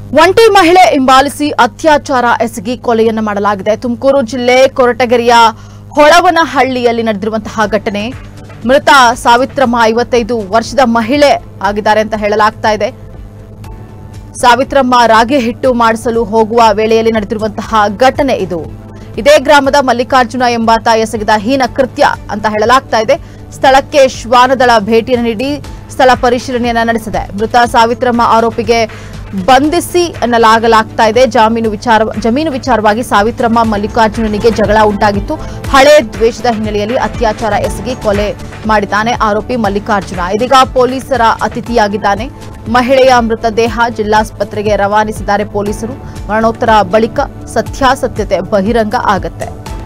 ಒಂಟಿ ಮಹಿಳೆ ಹಿಂಬಾಲಿಸಿ ಅತ್ಯಾಚಾರ ಎಸಗಿ ಕೊಲೆಯನ್ನ ಮಾಡಲಾಗಿದೆ ತುಮಕೂರು ಜಿಲ್ಲೆ ಕೊರಟಗೆರೆಯ ಹೊಳವನಹಳ್ಳಿಯಲ್ಲಿ ನಡೆದಿರುವಂತಹ ಘಟನೆ ಮೃತ ಸಾವಿತ್ರಮ್ಮ ಐವತ್ತೈದು ವರ್ಷದ ಮಹಿಳೆ ಆಗಿದ್ದಾರೆ ಅಂತ ಹೇಳಲಾಗ್ತಾ ಇದೆ ಸಾವಿತ್ರಮ್ಮ ರಾಗಿ ಹಿಟ್ಟು ಮಾಡಿಸಲು ಹೋಗುವ ವೇಳೆಯಲ್ಲಿ ನಡೆದಿರುವಂತಹ ಘಟನೆ ಇದು ಇದೇ ಗ್ರಾಮದ ಮಲ್ಲಿಕಾರ್ಜುನ ಎಂಬಾತ ಎಸಗಿದ ಹೀನ ಕೃತ್ಯ ಅಂತ ಹೇಳಲಾಗ್ತಾ ಇದೆ ಸ್ಥಳಕ್ಕೆ ಶ್ವಾನದಳ ಭೇಟಿಯನ್ನು ನೀಡಿ ಸ್ಥಳ ಪರಿಶೀಲನೆಯನ್ನ ನಡೆಸಿದೆ ಮೃತ ಸಾವಿತ್ರಮ್ಮ ಆರೋಪಿಗೆ ಬಂಧಿಸಿ ಎನ್ನಲಾಗಲಾಗ್ತಾ ಇದೆ ಜಾಮೀನು ವಿಚಾರ ಜಮೀನು ವಿಚಾರವಾಗಿ ಸಾವಿತ್ರಮ್ಮ ಮಲ್ಲಿಕಾರ್ಜುನನಿಗೆ ಜಗಳ ಉಂಟಾಗಿತ್ತು ಹಳೆ ದ್ವೇಷದ ಹಿನ್ನೆಲೆಯಲ್ಲಿ ಅತ್ಯಾಚಾರ ಎಸಗಿ ಕೊಲೆ ಮಾಡಿದ್ದಾನೆ ಆರೋಪಿ ಮಲ್ಲಿಕಾರ್ಜುನ ಇದೀಗ ಪೊಲೀಸರ ಅತಿಥಿಯಾಗಿದ್ದಾನೆ ಮಹಿಳೆಯ ಮೃತದೇಹ ಜಿಲ್ಲಾಸ್ಪತ್ರೆಗೆ ರವಾನಿಸಿದ್ದಾರೆ ಪೊಲೀಸರು ಮರಣೋತ್ತರ ಬಳಿಕ ಸತ್ಯಾಸತ್ಯತೆ ಬಹಿರಂಗ ಆಗತ್ತೆ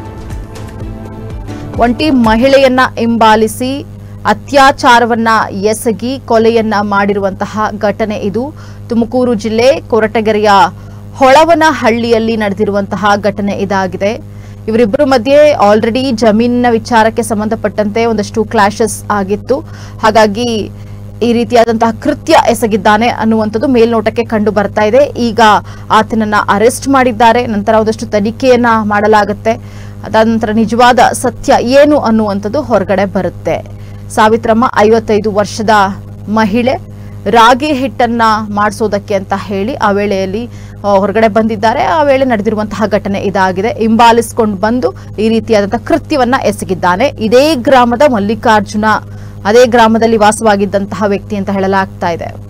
ಒಂಟಿ ಮಹಿಳೆಯನ್ನ ಹಿಂಬಾಲಿಸಿ ಅತ್ಯಾಚಾರವನ್ನ ಎಸಗಿ ಕೊಲೆಯನ್ನ ಮಾಡಿರುವಂತಹ ಘಟನೆ ಇದು ತುಮಕೂರು ಜಿಲ್ಲೆ ಕೊರಟಗೆರೆಯ ಹೊಳವನಹಳ್ಳಿಯಲ್ಲಿ ನಡೆದಿರುವಂತಹ ಘಟನೆ ಇದಾಗಿದೆ ಇವರಿಬ್ಬರ ಮಧ್ಯೆ ಆಲ್ರೆಡಿ ಜಮೀನಿನ ವಿಚಾರಕ್ಕೆ ಸಂಬಂಧಪಟ್ಟಂತೆ ಒಂದಷ್ಟು ಕ್ಲಾಶಸ್ ಆಗಿತ್ತು ಹಾಗಾಗಿ ಈ ರೀತಿಯಾದಂತಹ ಕೃತ್ಯ ಎಸಗಿದ್ದಾನೆ ಅನ್ನುವಂಥದ್ದು ಮೇಲ್ನೋಟಕ್ಕೆ ಕಂಡು ಬರ್ತಾ ಇದೆ ಈಗ ಆತನನ್ನ ಅರೆಸ್ಟ್ ಮಾಡಿದ್ದಾರೆ ನಂತರ ಒಂದಷ್ಟು ತನಿಖೆಯನ್ನ ಮಾಡಲಾಗುತ್ತೆ ಅದಾದ ನಂತರ ನಿಜವಾದ ಸತ್ಯ ಏನು ಅನ್ನುವಂಥದ್ದು ಹೊರಗಡೆ ಬರುತ್ತೆ ಸಾವಿತ್ರಮ್ಮ ಐವತ್ತೈದು ವರ್ಷದ ಮಹಿಳೆ ರಾಗಿ ಹಿಟ್ಟನ್ನ ಮಾಡಿಸೋದಕ್ಕೆ ಅಂತ ಹೇಳಿ ಆ ವೇಳೆಯಲ್ಲಿ ಆ, ಹೊರಗಡೆ ಬಂದಿದ್ದಾರೆ ಆ ವೇಳೆ ನಡೆದಿರುವಂತಹ ಘಟನೆ ಇದಾಗಿದೆ ಹಿಂಬಾಲಿಸ್ಕೊಂಡು ಬಂದು ಈ ರೀತಿಯಾದಂತಹ ಕೃತ್ಯವನ್ನ ಎಸಗಿದ್ದಾನೆ ಇದೇ ಗ್ರಾಮದ ಮಲ್ಲಿಕಾರ್ಜುನ ಅದೇ ಗ್ರಾಮದಲ್ಲಿ ವಾಸವಾಗಿದ್ದಂತಹ ವ್ಯಕ್ತಿ ಅಂತ ಹೇಳಲಾಗ್ತಾ ಇದೆ